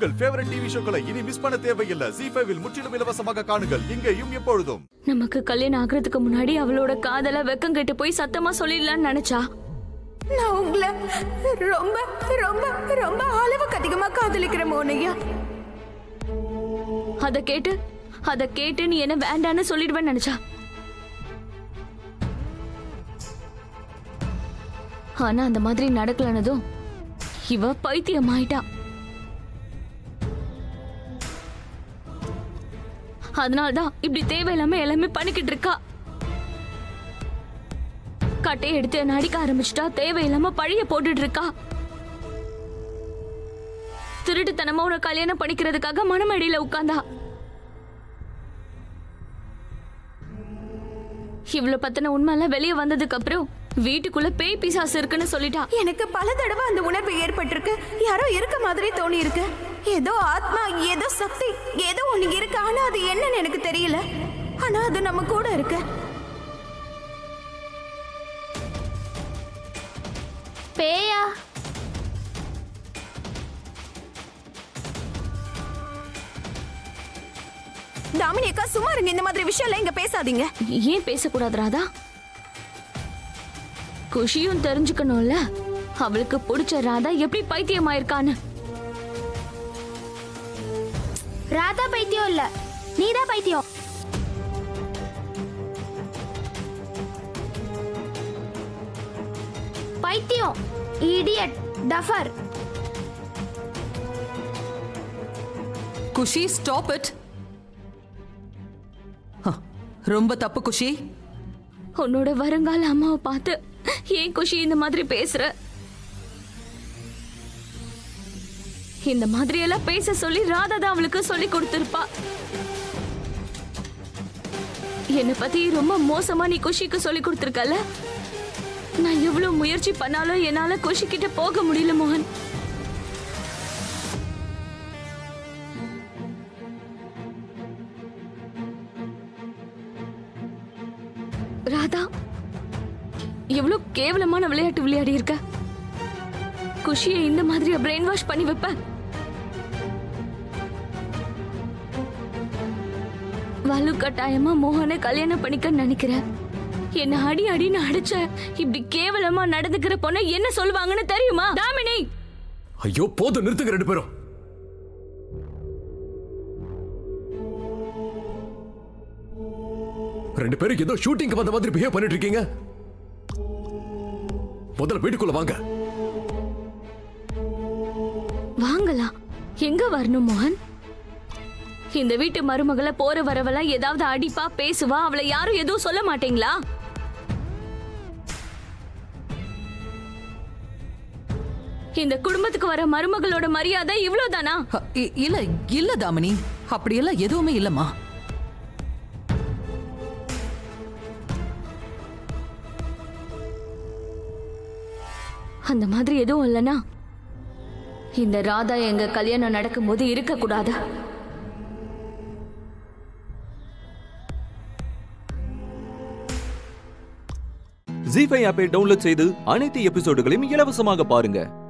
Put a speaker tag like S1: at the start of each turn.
S1: உங்கள் favourite TV ஷோக்களை இனி miss பண்ண தேவையில்லை ஜி ஃபைவில் முற்றிலும் இலவசமாக காணுங்கள் இங்கேயும் எப்பொழுதும்
S2: நமக்கு கல்யாணம் ஆகுறதுக்கு முன்னாடி அவளோட காதல வெக்கம் கெட்டு போய் சத்தமா சொல்லிடலாம்னு நினைச்சா
S3: நான் உங்களை ரொம்ப ரொம்ப ரொம்ப அளவுக்கு அதிகமா காதலிக்கிறேன் மோனையா
S2: அத கேட்டு அத கேட்டு நீ என்ன வேண்டான்னு சொல்லிடுவேன்னு நினைச்சா ஆனா அந்த மாதிரி நடக்கலனதும் இவ பைத்தியம் ஆயிட்டா அதனால்தான் இப்படி தேவையில்லாம எல்லாமே பண்ணிக்கிட்டு இருக்கா கட்டையை எடுத்து என்ன அடிக்க ஆரம்பிச்சிட்டா தேவையில்லாம பழிய போட்டுட்டு இருக்கா திருட்டுத்தனமா உன கல்யாணம் பண்ணிக்கிறதுக்காக மனமேடையில உட்கார்ந்தா இவ்வளவு பத்தின உண்மையெல்லாம் வெளியே வந்ததுக்கு அப்புறம் வீட்டுக்குள்ள பேய் பிசாசு இருக்குன்னு சொல்லிட்டா
S3: எனக்கு பல தடவை அந்த உணர்வு ஏற்பட்டிருக்கு யாரோ இருக்க மாதிரி தோணி இருக்கு ஏதோ ஆத்மா ஏதோ சக்தி ஏதோ ஒண்ணு இருக்கு ஆனா அது என்னன்னு எனக்கு தெரியல ஆனா அது நம்ம கூட இருக்கு
S4: பேயா
S3: தாமினி அக்கா சும்மா இருங்க இந்த மாதிரி விஷயம்லாம் இங்க பேசாதீங்க
S2: ஏன் பேசக்கூடாது ராதா குஷியும் தெரிஞ்சுக்கணும்ல அவளுக்கு பிடிச்ச ராதா எப்படி பைத்தியமாயிருக்கான்னு
S4: ராதா பைத்தியம் இல்ல நீதான் பைத்தியம் பைத்தியம் idiot duffer
S5: Kushi stop it ரொம்ப தப்பு குஷி
S2: உன்னோட வருங்கால அம்மாவை பார்த்து ஏன் குஷி இந்த மாதிரி பேசுற இந்த மாதிரி எல்லாம் பேச சொல்லி ராதா தான் அவளுக்கு சொல்லி கொடுத்திருப்பா என்னை பத்தி ரொம்ப மோசமா நீ குஷிக்கு சொல்லி கொடுத்திருக்கல நான் எவ்வளவு முயற்சி பண்ணாலும் என்னால குஷி கிட்ட போக முடியல மோகன் ராதா எவ்வளவு கேவலமான விளையாட்டு விளையாடி இருக்க குஷியை இந்த மாதிரி பிரெயின் வாஷ் பண்ணி வைப்ப வலு கட்டாயமா மோகனை கல்யாணம் பண்ணிக்க நினைக்கிறேன் என்ன அடி அடின்னு அடிச்ச இப்படி கேவலமா நடந்துக்கிற பொண்ணை என்ன சொல்லுவாங்கன்னு தெரியுமா தாமினி
S6: ஐயோ போதும் நிறுத்துங்க ரெண்டு பேரும் ரெண்டு பேரும் ஏதோ ஷூட்டிங்க்கு வந்த மாதிரி பிஹேவ் பண்ணிட்டு இருக்கீங்க முதல்ல வீட்டுக்குள்ள வாங்க
S2: வாங்கலாம் எங்க வரணும் மோகன் இந்த வீட்டு மருமகளை போற வரவெல்லாம் ஏதாவது அடிப்பா பேசுவா அவளை யாரும் எதுவும் சொல்ல மாட்டீங்களா இந்த குடும்பத்துக்கு வர மருமகளோட மரியாதை இவ்வளவுதானா
S5: அ, இ- இல்ல இல்ல தாமினி அப்படியெல்லாம் எதுவுமே இல்லம்மா
S2: அந்த மாதிரி எதுவும் இல்லனா இந்த ராதா எங்க கல்யாணம் நடக்கும்போது இருக்க கூடாது
S7: ஜி ஃபைவ் ஆப்பை டவுன்லோட் செய்து அனைத்து எபிசோடுகளையும் இலவசமாக பாருங்க